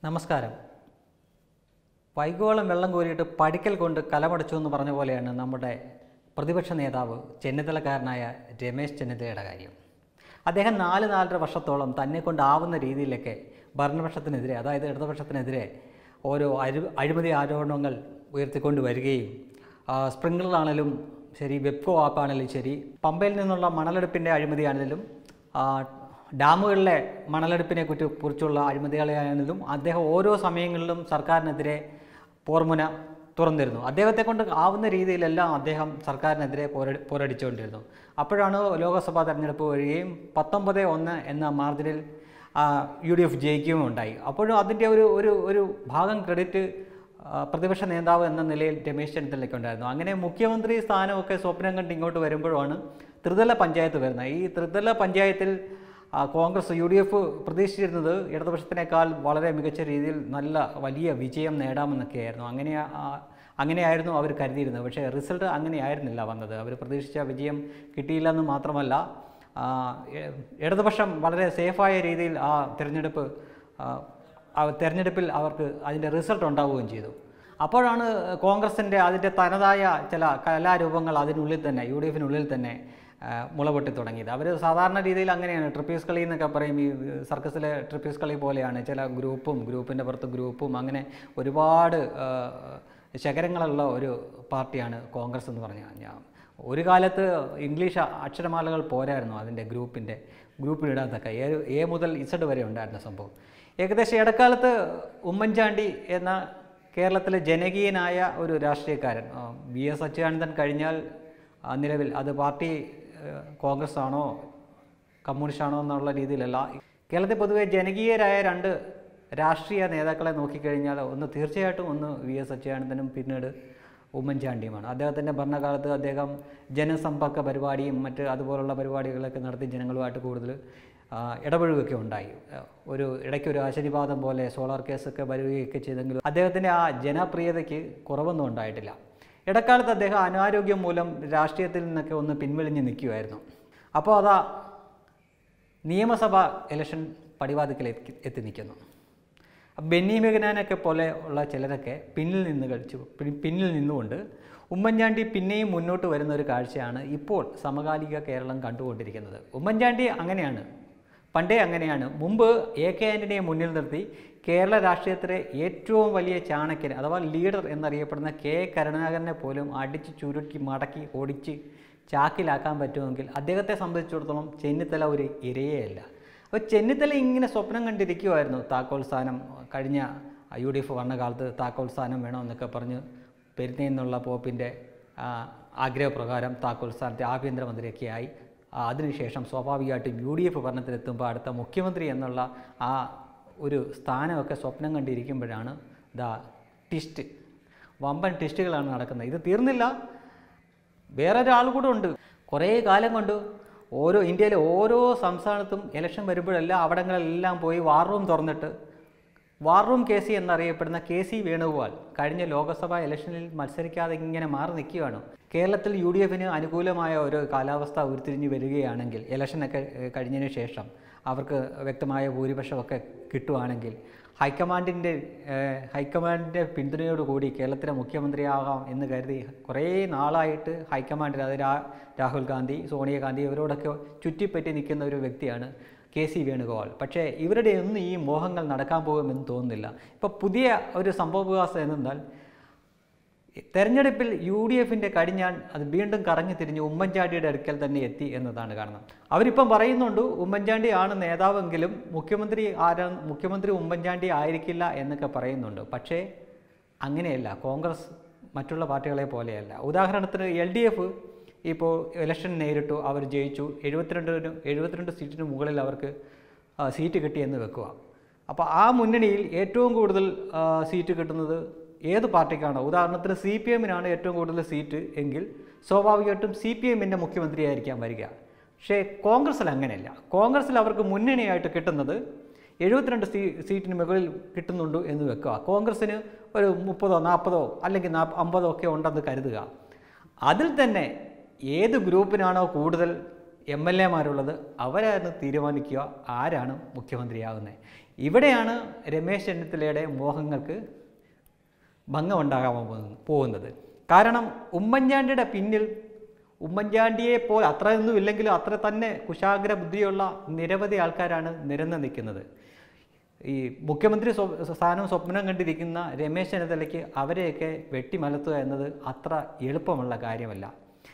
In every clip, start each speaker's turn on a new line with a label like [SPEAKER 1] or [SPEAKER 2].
[SPEAKER 1] നമസ്കാരം വൈകോളം വെള്ളം കോരിയിട്ട് പഠിക്കൽ കൊണ്ട് കലമടച്ചു എന്ന് പറഞ്ഞ പോലെയാണ് നമ്മുടെ പ്രതിപക്ഷ നേതാവ് ചെന്നിത്തലക്കാരനായ രമേശ് ചെന്നിത്തലയുടെ കാര്യം അദ്ദേഹം നാല് നാലര വർഷത്തോളം തന്നെ കൊണ്ടാവുന്ന രീതിയിലൊക്കെ ഭരണപക്ഷത്തിനെതിരെ അതായത് ഇടതുപക്ഷത്തിനെതിരെ ഓരോ അഴി അഴിമതി ആരോപണങ്ങൾ ഉയർത്തിക്കൊണ്ട് വരികയും ആ, സ്പ്രിംഗ്ലറാണേലും ശരി വെബ്കോ ആപ്പാണേലും ശരി പമ്പയിൽ നിന്നുള്ള മണലെടുപ്പിൻ്റെ അഴിമതിയാണെങ്കിലും ആ, ഡാമുകളിലെ മണലെടുപ്പിനെ കുറ്റി കുറിച്ചുള്ള അഴിമതികളെയാണെങ്കിലും അദ്ദേഹം ഓരോ സമയങ്ങളിലും സർക്കാരിനെതിരെ പോർമുന തുറന്നിരുന്നു അദ്ദേഹത്തെ കൊണ്ട് ആവുന്ന രീതിയിലെല്ലാം അദ്ദേഹം സർക്കാരിനെതിരെ പോരടി പോരടിച്ചുകൊണ്ടിരുന്നു അപ്പോഴാണ് ലോക്സഭാ തെരഞ്ഞെടുപ്പ് വരികയും പത്തൊമ്പത് ഒന്ന് എന്ന മാർജിനിൽ യു ഡി എഫ് ജയിക്കുകയും ഉണ്ടായി അപ്പോഴും അതിൻ്റെ ഒരു ഒരു ഒരു ഭാഗം ക്രെഡിറ്റ് ആ, പ്രതിപക്ഷ നേതാവ് എന്ന നിലയിൽ രമേശ് ചെന്നിത്തലയ്ക്ക് ഉണ്ടായിരുന്നു അങ്ങനെ മുഖ്യമന്ത്രി സ്ഥാനമൊക്കെ സ്വപ്നം കണ്ട് ഇങ്ങോട്ട് വരുമ്പോഴാണ് ത്രിതല പഞ്ചായത്ത് വരുന്നത് ഈ ത്രിതല പഞ്ചായത്തിൽ ആ, കോൺഗ്രസ് യു ഡി എഫ് പ്രതീക്ഷിച്ചിരുന്നത് ഇടതുപക്ഷത്തിനേക്കാൾ വളരെ മികച്ച രീതിയിൽ നല്ല വലിയ വിജയം നേടാമെന്നൊക്കെയായിരുന്നു അങ്ങനെ ആ, അങ്ങനെയായിരുന്നു അവർ കരുതിയിരുന്നത് പക്ഷേ റിസൾട്ട് അങ്ങനെയായിരുന്നില്ല വന്നത് അവർ പ്രതീക്ഷിച്ച വിജയം കിട്ടിയില്ലെന്ന് മാത്രമല്ല ആ, ഇ- ഇടതുപക്ഷം വളരെ സേഫായ രീതിയിൽ ആ തിരഞ്ഞെടുപ്പ് ആ, ആ തെരഞ്ഞെടുപ്പിൽ അവർക്ക് അതിൻ്റെ റിസൾട്ട് ഉണ്ടാവുകയും ചെയ്തു അപ്പോഴാണ് കോൺഗ്രസിൻ്റെ അതിൻ്റെ തനതായ ചില കലാരൂപങ്ങൾ അതിനുള്ളിൽ തന്നെ യു ഡി എഫിനുള്ളിൽ തന്നെ ആ, മുളപൊട്ടി തുടങ്ങിയത് അവർ സാധാരണ രീതിയിൽ അങ്ങനെയാണ് ട്രിപ്പീസ് കളി എന്നൊക്കെ പറയും ഈ സർക്കസിലെ ട്രിപ്പീസ് കളി പോലെയാണ് ചില ഗ്രൂപ്പും ഗ്രൂപ്പിൻ്റെ പുറത്ത് ഗ്രൂപ്പും അങ്ങനെ ഒരുപാട് ആ, ശകരങ്ങളുള്ള ഒരു പാർട്ടിയാണ് കോൺഗ്രസ് എന്ന് പറഞ്ഞു കഴിഞ്ഞാൽ ഒരു കാലത്ത് ഇംഗ്ലീഷ് അക്ഷരമാലകൾ പോരായിരുന്നു അതിൻ്റെ ഗ്രൂപ്പിൻ്റെ ഗ്രൂപ്പിലിടാത്തൊക്കെ എ എ മുതൽ ഇസഡ് വരെ ഉണ്ടായിരുന്ന സംഭവം ഏകദേശം ഇടക്കാലത്ത് ഉമ്മൻചാണ്ടി എന്ന കേരളത്തിലെ ജനകീയനായ ഒരു രാഷ്ട്രീയക്കാരൻ ആ, വി എസ് അച്യുതാനന്ദൻ കഴിഞ്ഞാൽ ആ, നിലവിൽ അത് പാർട്ടി ഏഹ്, കോൺഗ്രസ് ആണോ കമ്മ്യൂണിസ്റ്റ് ആണോ എന്നുള്ള രീതിയിലല്ല കേരളത്തിൽ പൊതുവെ ജനകീയരായ രണ്ട് രാഷ്ട്രീയ നേതാക്കളെ നോക്കിക്കഴിഞ്ഞാൽ ഒന്ന് തീർച്ചയായിട്ടും ഒന്ന് വി എസ് അച്യുതാനന്ദനും പിന്നീട് ഉമ്മൻചാണ്ടിയുമാണ് അദ്ദേഹത്തിൻ്റെ ഭരണകാലത്ത് അദ്ദേഹം ജനസമ്പർക്ക പരിപാടിയും മറ്റ് അതുപോലുള്ള പരിപാടികളൊക്കെ നടത്തി ജനങ്ങളുമായിട്ട് കൂടുതൽ ആ, ഇടപഴകുകയൊക്കെ ഉണ്ടായി ആ, ഒരു ഇടയ്ക്കൊരു ആശനിപാതം പോലെ സോളാർ കേസൊക്കെ വരികയൊക്കെ ചെയ്തെങ്കിലും അദ്ദേഹത്തിൻ്റെ ആ ജനപ്രിയതയ്ക്ക് കുറവൊന്നും ഉണ്ടായിട്ടില്ല ഇടക്കാലത്ത് അദ്ദേഹം അനാരോഗ്യം മൂലം രാഷ്ട്രീയത്തിൽ നിന്നൊക്കെ ഒന്ന് പിൻവലിഞ്ഞ് നിൽക്കുമായിരുന്നു അപ്പോൾ അതാ നിയമസഭ ഇലക്ഷൻ പടിവാതിക്കൽ എത്തി എത്തി നിൽക്കുന്നു ബെന്നി മെഗനാനൊക്കെ പോലെ ഉള്ള ചിലരൊക്കെ പിന്നിൽ നിന്ന് കളിച്ചു പി- പിന്നിൽ നിന്നുകൊണ്ട് ഉമ്മൻചാണ്ടി പിന്നെയും മുന്നോട്ട് വരുന്ന ഒരു കാഴ്ചയാണ് ഇപ്പോൾ സമകാലിക കേരളം കണ്ടുകൊണ്ടിരിക്കുന്നത് ഉമ്മൻചാണ്ടി അങ്ങനെയാണ് പണ്ടേ അങ്ങനെയാണ് മുമ്പ് എ കെ ആൻ്റണിയെ മുന്നിൽ നിർത്തി കേരള രാഷ്ട്രീയത്തിലെ ഏറ്റവും വലിയ ചാണക്യൻ അഥവാ ലീഡർ എന്നറിയപ്പെടുന്ന കെ കരുണാകരനെ പോലും അടിച്ച് ചുരുട്ടി മടക്കി ഓടിച്ച് ചാക്കിലാക്കാൻ പറ്റുമെങ്കിൽ അദ്ദേഹത്തെ സംബന്ധിച്ചിടത്തോളം ചെന്നിത്തല ഒരു ഇരയേ അല്ല അപ്പോൾ ചെന്നിത്തല ഇങ്ങനെ സ്വപ്നം കണ്ടിരിക്കുമായിരുന്നു താക്കോൽ സ്ഥാനം കഴിഞ്ഞ യു ഡി എഫ് ഭരണകാലത്ത് താക്കോൽ സ്ഥാനം വേണമെന്നൊക്കെ പറഞ്ഞ് പെരുന്നേന്നുള്ള പോപ്പിൻ്റെ ആ, ആഗ്രഹപ്രകാരം താക്കോൽ സ്ഥാനത്തെ ആഭ്യന്തരമന്ത്രിയൊക്കെ ആയി ആ, അതിനുശേഷം സ്വാഭാവികമായിട്ടും യു ഡി എഫ് ഭരണത്തിലെത്തുമ്പോൾ അടുത്ത മുഖ്യമന്ത്രി എന്നുള്ള ആ ഒരു സ്ഥാനമൊക്കെ സ്വപ്നം കണ്ടിരിക്കുമ്പോഴാണ് ദാ ടിസ്റ്റ് വമ്പൻ ടിസ്റ്റുകളാണ് നടക്കുന്നത് ഇത് തീർന്നില്ല വേറെ ഒരാൾ കൂടെ ഉണ്ട് കുറേ കാലം കൊണ്ട് ഓരോ ഇന്ത്യയിലെ ഓരോ സംസ്ഥാനത്തും ഇലക്ഷൻ വരുമ്പോഴെല്ലാം അവിടങ്ങളെല്ലാം പോയി വാർ റൂം തുറന്നിട്ട് വാർ റൂം കെ സി എന്നറിയപ്പെടുന്ന കെ സി വേണുഗോപാൽ കഴിഞ്ഞ ലോക്സഭാ ഇലക്ഷനിൽ മത്സരിക്കാതെ ഇങ്ങനെ മാറി നിൽക്കുകയാണ് കേരളത്തിൽ യു ഡി എഫിന് അനുകൂലമായ ഒരു കാലാവസ്ഥ ഉരുത്തിരിഞ്ഞ് വരികയാണെങ്കിൽ ഇലക്ഷനൊക്കെ ഏഹ്, കഴിഞ്ഞതിന് ശേഷം അവർക്ക് വ്യക്തമായ ഭൂരിപക്ഷമൊക്കെ കിട്ടുവാണെങ്കിൽ ഹൈക്കമാൻഡിൻ്റെ ഏഹ്, ഹൈക്കമാൻഡിൻ്റെ പിന്തുണയോടുകൂടി കേരളത്തിലെ മുഖ്യമന്ത്രിയാകാം എന്ന് കരുതി കുറേ നാളായിട്ട് ഹൈക്കമാൻഡിൽ അത് രാ രാഹുൽ ഗാന്ധി സോണിയാഗാന്ധി ഇവരോടൊക്കെ ചുറ്റിപ്പറ്റി നിൽക്കുന്ന ഒരു വ്യക്തിയാണ് കെ സി വേണുഗോപാൽ പക്ഷേ ഇവരുടെ ഒന്നും ഈ മോഹങ്ങൾ നടക്കാൻ പോകുമെന്ന് തോന്നുന്നില്ല ഇപ്പോൾ പുതിയ ഒരു സംഭവവികാസം എന്തെന്നാൽ തെരഞ്ഞെടുപ്പിൽ യു ഡി എഫിൻ്റെ കടിഞ്ഞാൻ അത് വീണ്ടും കറങ്ങി തിരിഞ്ഞ് ഉമ്മൻചാണ്ടിയുടെ അടുക്കൽ തന്നെ എത്തി എന്നതാണ് കാരണം അവരിപ്പം പറയുന്നുണ്ട് ഉമ്മൻചാണ്ടി ആണ് നേതാവെങ്കിലും മുഖ്യമന്ത്രി ആരാ മുഖ്യമന്ത്രി ഉമ്മൻചാണ്ടി ആയിരിക്കില്ല എന്നൊക്കെ പറയുന്നുണ്ട് പക്ഷേ അങ്ങനെയല്ല കോൺഗ്രസ് മറ്റുള്ള പാർട്ടികളെ പോലെയല്ല ഉദാഹരണത്തിന് എൽ ഡി എഫ് ഇപ്പോൾ ഇലക്ഷൻ നേരിട്ടു അവർ ജയിച്ചു എഴുപത്തിരണ്ടിന് എഴുപത്തിരണ്ട് സീറ്റിന് മുകളിൽ അവർക്ക് ആ, സീറ്റ് കിട്ടിയെന്ന് വെക്കുക അപ്പോൾ ആ മുന്നണിയിൽ ഏറ്റവും കൂടുതൽ ആ, സീറ്റ് കിട്ടുന്നത് ഏത് പാർട്ടിക്കാണോ ഉദാഹരണത്തിന് സി പി എമ്മിനാണ് ഏറ്റവും കൂടുതൽ സീറ്റ് എങ്കിൽ സ്വാഭാവികമായിട്ടും സി പി എമ്മിൻ്റെ മുഖ്യമന്ത്രിയായിരിക്കാം വരിക പക്ഷേ കോൺഗ്രസ്സിൽ അങ്ങനെയല്ല കോൺഗ്രസ്സിൽ അവർക്ക് മുന്നണിയായിട്ട് കിട്ടുന്നത് എഴുപത്തിരണ്ട് സീ സീറ്റിന് മുകളിൽ കിട്ടുന്നുണ്ട് എന്ന് വെക്കുക കോൺഗ്രസ്സിന് ഒരു മുപ്പതോ നാൽപ്പതോ അല്ലെങ്കിൽ നാ അമ്പതോ ഒക്കെ ഉണ്ടെന്ന് കരുതുക അതിൽ തന്നെ ഏത് ഗ്രൂപ്പിനാണോ കൂടുതൽ എം എൽ എമാരുള്ളത് അവരാണ് തീരുമാനിക്കുക ആരാണ് മുഖ്യമന്ത്രിയാകുന്നത് ഇവിടെയാണ് രമേശ് ചെന്നിത്തലയുടെ മോഹങ്ങൾക്ക് ഭംഗമുണ്ടാകാൻ പോകുന്നത് പോകുന്നത് കാരണം ഉമ്മൻചാണ്ടിയുടെ പിന്നിൽ ഉമ്മൻചാണ്ടിയെ പോലെ അത്രയൊന്നും ഇല്ലെങ്കിലും അത്ര തന്നെ കുശാഗ്ര ബുദ്ധിയുള്ള നിരവധി ആൾക്കാരാണ് നിരന്ന് നിൽക്കുന്നത് ഈ മുഖ്യമന്ത്രി സ്വ- സ്ഥാനം സ്വപ്നം കണ്ടിരിക്കുന്ന രമേശ് ചെന്നിത്തലയ്ക്ക് അവരെയൊക്കെ വെട്ടിമലത്തുക എന്നത് അത്ര എളുപ്പമുള്ള കാര്യമല്ല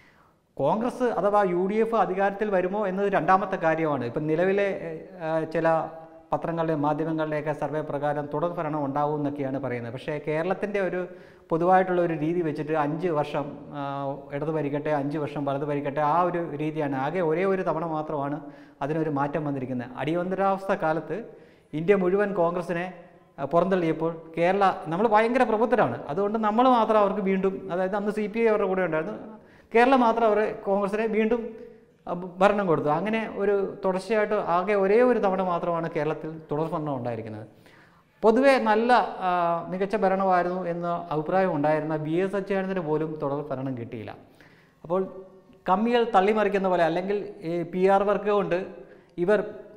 [SPEAKER 1] കോൺഗ്രസ് അഥവാ യു ഡി എഫ് അധികാരത്തിൽ വരുമോ എന്നത് രണ്ടാമത്തെ കാര്യമാണ് ഇപ്പം നിലവിലെ ഏഹ്, ചില പത്രങ്ങളുടെ മാധ്യമങ്ങളുടെയൊക്കെ സർവേ പ്രകാരം തുടർ ഭരണം ഉണ്ടാവും എന്നൊക്കെയാണ് പറയുന്നത് പക്ഷേ കേരളത്തിൻ്റെ ഒരു പൊതുവായിട്ടുള്ള ഒരു രീതി വെച്ചിട്ട് അഞ്ച് വർഷം ആ, ഇടത് ഭരിക്കട്ടെ അഞ്ച് വർഷം വലത് ഭരിക്കട്ടെ ആ ഒരു രീതിയാണ് ആകെ ഒരേ ഒരു തവണ മാത്രമാണ് അതിനൊരു മാറ്റം വന്നിരിക്കുന്നത് അടിയന്തരാവസ്ഥ കാലത്ത് ഇന്ത്യ മുഴുവൻ കോൺഗ്രസിനെ ആ, പുറന്തള്ളിയപ്പോൾ കേരള നമ്മൾ ഭയങ്കര പ്രബുദ്ധരാണ് അതുകൊണ്ട് നമ്മൾ മാത്രം അവർക്ക് വീണ്ടും അതായത് അന്ന് സി പി ഐ അവരുടെ കൂടെ ഉണ്ടായിരുന്നു കേരളം മാത്രം അവർ കോൺഗ്രസിനെ വീണ്ടും ആ, ഭരണം കൊടുത്തു അങ്ങനെ ഒരു തുടർച്ചയായിട്ട് ആകെ ഒരേ ഒരു തവണ മാത്രമാണ് കേരളത്തിൽ തുടർ ഭരണം ഉണ്ടായിരിക്കുന്നത് പൊതുവെ നല്ല ആ, മികച്ച ഭരണമായിരുന്നു എന്ന അഭിപ്രായം ഉണ്ടായിരുന്ന വി എസ് അച്യുതാനന്ദന് പോലും തുടർ ഭരണം കിട്ടിയില്ല അപ്പോൾ കമ്മികൾ തള്ളിമറിക്കുന്ന പോലെ അല്ലെങ്കിൽ ഈ പി ആർ വർക്ക് കൊണ്ട് ഇവർ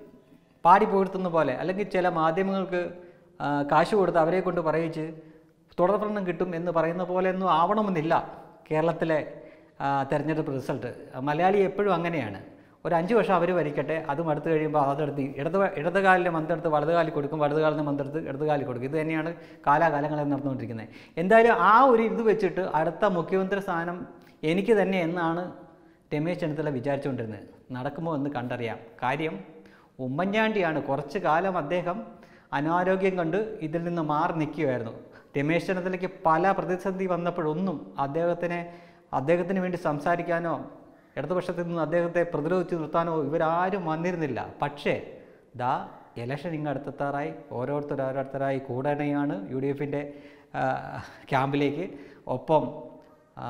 [SPEAKER 1] പാടി പുകഴ്ത്തുന്ന പോലെ അല്ലെങ്കിൽ ചില മാധ്യമങ്ങൾക്ക് ആ, കാശ് കൊടുത്ത് അവരെ കൊണ്ട് പറയിച്ച് തുടർഭരണം കിട്ടും എന്ന് പറയുന്ന പോലെ ഒന്നും ആവണമെന്നില്ല കേരളത്തിലെ ആ, തെരഞ്ഞെടുപ്പ് റിസൾട്ട് മലയാളി എപ്പോഴും അങ്ങനെയാണ് ഒരു അഞ്ച് വർഷം അവർ ഭരിക്കട്ടെ അതും അടുത്ത് കഴിയുമ്പോൾ അതെടുത്ത് ഇടത് ഇടതുകാലിൻ്റെ മന്തെടുത്ത് വലതുകാലിൽ കൊടുക്കും വലതുകാലിൻ്റെ മന്തെടുത്ത് ഇടതുകാലിൽ കൊടുക്കും ഇത് തന്നെയാണ് കാലാകാലങ്ങളിൽ നടന്നുകൊണ്ടിരിക്കുന്നത് എന്തായാലും ആ ഒരു ഇത് വെച്ചിട്ട് അടുത്ത മുഖ്യമന്ത്രി സ്ഥാനം എനിക്ക് തന്നെ എന്നാണ് രമേശ് ചെന്നിത്തല വിചാരിച്ചുകൊണ്ടിരുന്നത് നടക്കുമോ എന്ന് കണ്ടറിയാം കാര്യം ഉമ്മൻചാണ്ടിയാണ് കുറച്ച് കാലം അദ്ദേഹം അനാരോഗ്യം കൊണ്ട് ഇതിൽ നിന്ന് മാറി നിൽക്കുകയായിരുന്നു രമേശ് ചെന്നിത്തലയ്ക്ക് പല പ്രതിസന്ധി വന്നപ്പോഴൊന്നും അദ്ദേഹത്തിനെ അദ്ദേഹത്തിന് വേണ്ടി സംസാരിക്കാനോ ഇടതുപക്ഷത്തിൽ നിന്ന് അദ്ദേഹത്തെ പ്രതിരോധിച്ച് നിർത്താനോ ഇവരാരും വന്നിരുന്നില്ല പക്ഷേ ദാ ഇലക്ഷൻ ഇങ്ങ് അടുത്തെത്താറായി ഓരോരുത്തർ ഓരോരുത്തരായി കൂടണയാണ് യു ഡി എഫിൻ്റെ ക്യാമ്പിലേക്ക് ഒപ്പം ആ,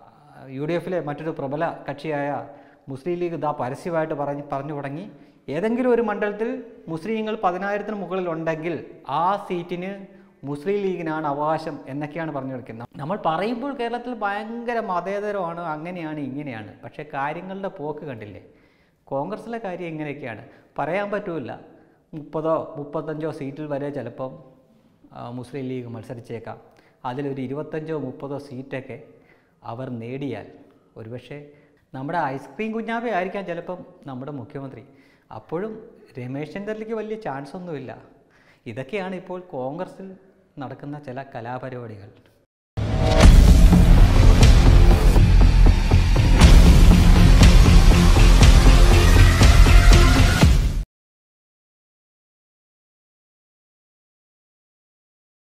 [SPEAKER 1] യു ഡി എഫിലെ മറ്റൊരു പ്രബല കക്ഷിയായ മുസ്ലിം ലീഗ് ഇതാ പരസ്യമായിട്ട് പറഞ്ഞ് പറഞ്ഞു തുടങ്ങി ഏതെങ്കിലും ഒരു മണ്ഡലത്തിൽ മുസ്ലിങ്ങൾ പതിനായിരത്തിന് മുകളിൽ ഉണ്ടെങ്കിൽ ആ സീറ്റിന് മുസ്ലിം ലീഗിനാണ് അവകാശം എന്നൊക്കെയാണ് പറഞ്ഞു കൊടുക്കുന്നത് നമ്മൾ പറയുമ്പോൾ കേരളത്തിൽ ഭയങ്കര മതേതരമാണ് അങ്ങനെയാണ് ഇങ്ങനെയാണ് പക്ഷേ കാര്യങ്ങളുടെ പോക്ക് കണ്ടില്ലേ കോൺഗ്രസിലെ കാര്യം ഇങ്ങനെയൊക്കെയാണ് പറയാൻ പറ്റൂല മുപ്പതോ മുപ്പത്തഞ്ചോ സീറ്റിൽ വരെ ചിലപ്പം ആ, മുസ്ലിം ലീഗ് മത്സരിച്ചേക്കാം അതിലൊരു ഇരുപത്തഞ്ചോ മുപ്പതോ സീറ്റൊക്കെ അവർ നേടിയാൽ ഒരുപക്ഷെ നമ്മുടെ ഐസ്ക്രീം കുഞ്ഞാവേ ആയിരിക്കാം ചിലപ്പം നമ്മുടെ മുഖ്യമന്ത്രി അപ്പോഴും രമേശ് ചെന്നിത്തലയ്ക്ക് വലിയ ചാൻസ് ഒന്നുമില്ല ഇതൊക്കെയാണ് ഇപ്പോൾ കോൺഗ്രസിൽ നടക്കുന്ന ചില കലാപരിപാടികൾ